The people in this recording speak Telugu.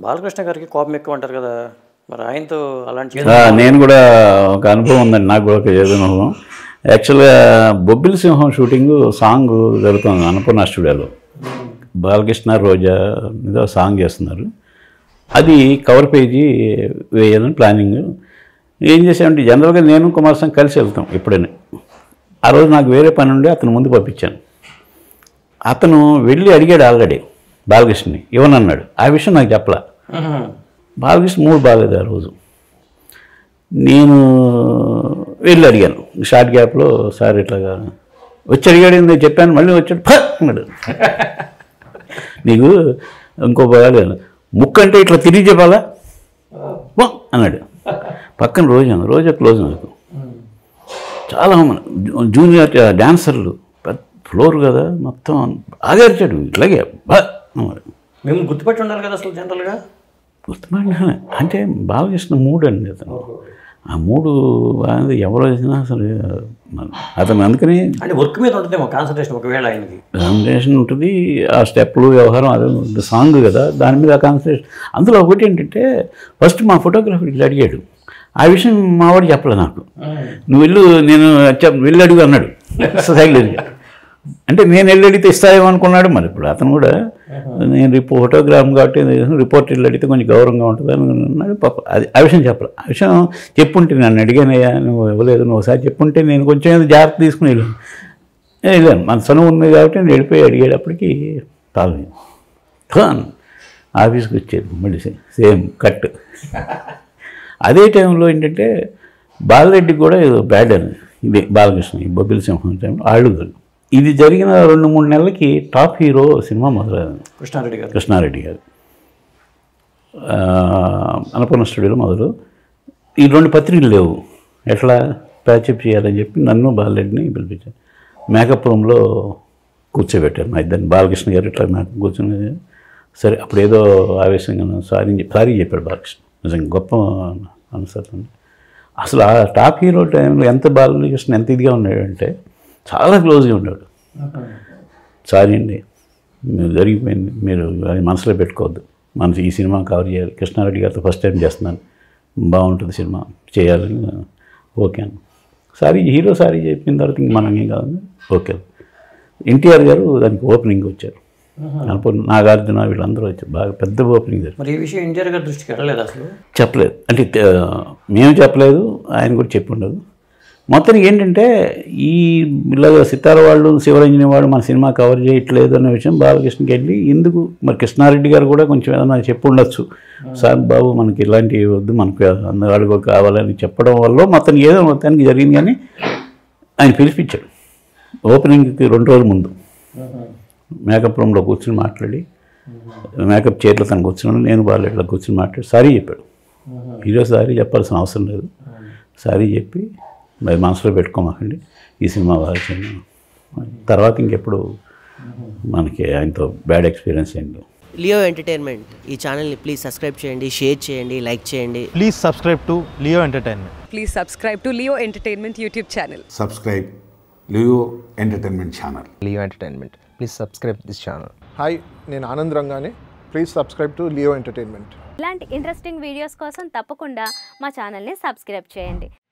బాలకృష్ణ గారికి కోపం ఎక్కువ అంటారు కదా మరి ఆయనతో అలాంటి ఆ, నేను కూడా ఒక అనుభవం ఉందండి నాకు కూడా ఒక ఏదో అనుభవం యాక్చువల్గా బొబ్బిలి సింహం షూటింగ్ సాంగ్ జరుగుతుంది అన్నపూర్ణ స్టూడియోలో బాలకృష్ణ రోజా మీద సాంగ్ చేస్తున్నారు అది కవర్ పేజీ వేయాలని ప్లానింగ్ ఏం చేసామంటే జనరల్గా నేను కుమారస్వామి కలిసి వెళ్తాం ఎప్పుడైనా ఆ రోజు నాకు వేరే పని ఉండి అతను ముందు పంపించాను అతను వెళ్ళి అడిగాడు ఆల్రెడీ బాలకృష్ణని ఇవ్వనన్నాడు ఆ విషయం నాకు చెప్పలా మ్మ్. బాలకృష్ణ మూడు బాగాలేదు ఆ రోజు నేను వెళ్ళి అడిగాను షార్ట్ గ్యాప్లో సార్ ఇట్లాగా వచ్చి అడిగాడు నేను చెప్పాను మళ్ళీ వచ్చాడు "ఫ" అన్నాడు నీకు ఇంకో బాగాలేదు ముక్కు అంటే ఇట్లా తిరిగి చెప్పాలా "వా" అన్నాడు పక్కన రోజా రోజా క్లోజ్ నాకు చాలా మన జూ- జూనియర్ డాన్సర్లు పెద్ద ఫ్లోర్ కదా మొత్తం బాగా అరిచాడు ఇట్లాగే "బా" అన్నాడు మిమ్మల్ని గుర్తుపెట్టి ఉండాలి కదా అసలు జనరల్గా గుర్తుపడినా అంటే బాలకృష్ణ మూడు అండి అతను ఆ మూడు బాగా ఎవరు వచ్చినా అసలు మన- అతను అందుకని అంటే వర్క్ మీద ఉంటుందేమో కాన్సన్ట్రేషన్ ఒకవేళ ఆయనకి కాన్సన్ట్రేషన్ ఉంటుంది ఆ స్టెప్లు వ్యవహారం అదే సాంగ్ కదా దాని మీద కాన్సన్ట్రేషన్ అందులో ఒకటి ఏంటంటే ఫస్ట్ మా ఫోటోగ్రాఫర్ ఇట్లా అడిగాడు ఆ విషయం మావాడు చెప్పలే నాకు నువ్వు వెళ్ళు నేను చెప్ వెళ్ళి అడుగు అన్నాడు సైకిల్ అడిగాడు అంటే నేను వెళ్ళి అడిగితే ఇస్తాయేమో అనుకున్నాడు మరి ఇప్పుడు అతను కూడా నేను రిపో ఫోటోగ్రాఫ్ కాబట్టి రిపోర్ట్ వెళ్ళి అడిగితే కొంచెం గౌరవంగా ఉంటుంది అని అన్నాడు పాప అది ఆ విషయం చెప్పలే ఆ విషయం చెప్పుంటే నన్ను అడిగానయ్యా నువ్వు ఇవ్వలేదు నువ్వు ఒకసారి చెప్పుంటే నేను కొంచెం ఏదో జాగ్రత్త తీసుకుని వెళ్ళాను నేను వెళ్ళాను మన సనువు ఉంది కాబట్టి నేను వెళ్ళిపోయి అడిగేటప్పటికి తాగు ఖాన్ ఆఫీస్కి వచ్చేది మళ్ళీ సే- సేమ్ కట్ అదే టైంలో ఏంటంటే బాలరెడ్డికి కూడా ఏదో బ్యాడ్ అని ఇదే బాలకృష్ణ ఈ బొబ్బిలి సింహం టైంలో ఆళ్ళు ఇది జరిగిన రెండు మూడు నెలలకి టాప్ హీరో సినిమా మొదలైంది కృష్ణారెడ్డి గారు కృష్ణారెడ్డి గారు ఆ, అన్నపూర్ణ స్టూడియోలో మొదలు ఈ రెండు పత్రికలు లేవు ఎట్లా ప్యాచప్ చేయాలని చెప్పి నన్ను బాలరెడ్డిని పిలిపించాను మేకప్ రూమ్లో కూర్చోబెట్టారు మా ఇద్దరిని బాలకృష్ణ గారు ఇట్లా మేకప్ కూర్చొని సరే అప్పుడు ఏదో ఆవేశంగా సారీ చెప్పి సారీ చెప్పాడు బాలకృష్ణ నిజంగా గొప్ప అనుసరణ అసలు ఆ టాప్ హీరో టైంలో ఎంత బాలకృష్ణ ఎంత ఇదిగా ఉన్నాడంటే చాలా క్లోజ్గా ఉన్నాడు సారీ అండి మీరు జరిగిపోయింది మీరు అది మనసులో పెట్టుకోవద్దు మన ఈ సినిమా కవర్ చేయాలి కృష్ణారెడ్డి గారితో ఫస్ట్ టైం చేస్తున్నాను బాగుంటుంది సినిమా చేయాలని ఓకే అన్న సారీ హీరో సారీ చెప్పిన తర్వాత ఇంక మనం ఏం కాదు ఓకే ఎన్టీఆర్ గారు దానికి ఓపెనింగ్ వచ్చారు అనుకున్న నాగార్జున వీళ్ళందరూ వచ్చారు బాగా పెద్ద ఓపెనింగ్ జరిగింది మరి ఈ విషయం ఎన్టీఆర్ గారి దృష్టికి వెళ్ళలేదు అసలు చెప్పలేదు అంటే ఆ, మేము చెప్పలేదు ఆయన కూడా చెప్పి ఉండదు మొత్తానికి ఏంటంటే ఈ ఇలాగ సితార వాళ్ళు శివరంజని వాళ్ళు మన సినిమా కవర్ చేయట్లేదు అనే విషయం బాలకృష్ణకి వెళ్ళి ఎందుకు మరి కృష్ణారెడ్డి గారు కూడా కొంచెం ఏదైనా చెప్పి ఉండొచ్చు సార్ బాబు మనకి ఇలాంటివి వద్దు మనకు అందరు వాళ్ళు కావాలని చెప్పడం వల్ల మొత్తం ఏదో మొత్తానికి జరిగింది కానీ ఆయన పిలిపించాడు ఓపెనింగ్కి రెండు రోజుల ముందు మేకప్ రూమ్లో కూర్చుని మాట్లాడి మేకప్ చైర్లో తను కూర్చున్నాడు నేను వాళ్ళు ఇట్లా కూర్చుని మాట్లాడి సారీ చెప్పాడు ఈరోజు సారీ చెప్పాల్సిన అవసరం లేదు సారీ చెప్పి మరి మనసులో పెట్టుకోమాకండి ఈ సినిమా బాగా సినిమా తర్వాత ఇంకెప్పుడు మనకి ఆయనతో బ్యాడ్ ఎక్స్పీరియన్స్ ఏంటి లియో ఎంటర్టైన్మెంట్ ఈ ఛానల్ని ప్లీజ్ సబ్స్క్రైబ్ చేయండి షేర్ చేయండి లైక్ చేయండి Please subscribe to Leo Entertainment. Please subscribe to Leo Entertainment YouTube channel. subscribe Leo Entertainment Channel. Leo Entertainment. Please subscribe this channel. Hi నేను ఆనంద్ రంగానే please subscribe to Leo entertainment ఇలాంటి ఇంట్రెస్టింగ్ వీడియోస్ కోసం తప్పకుండా మా ఛానల్ని సబ్స్క్రైబ్ చేయండి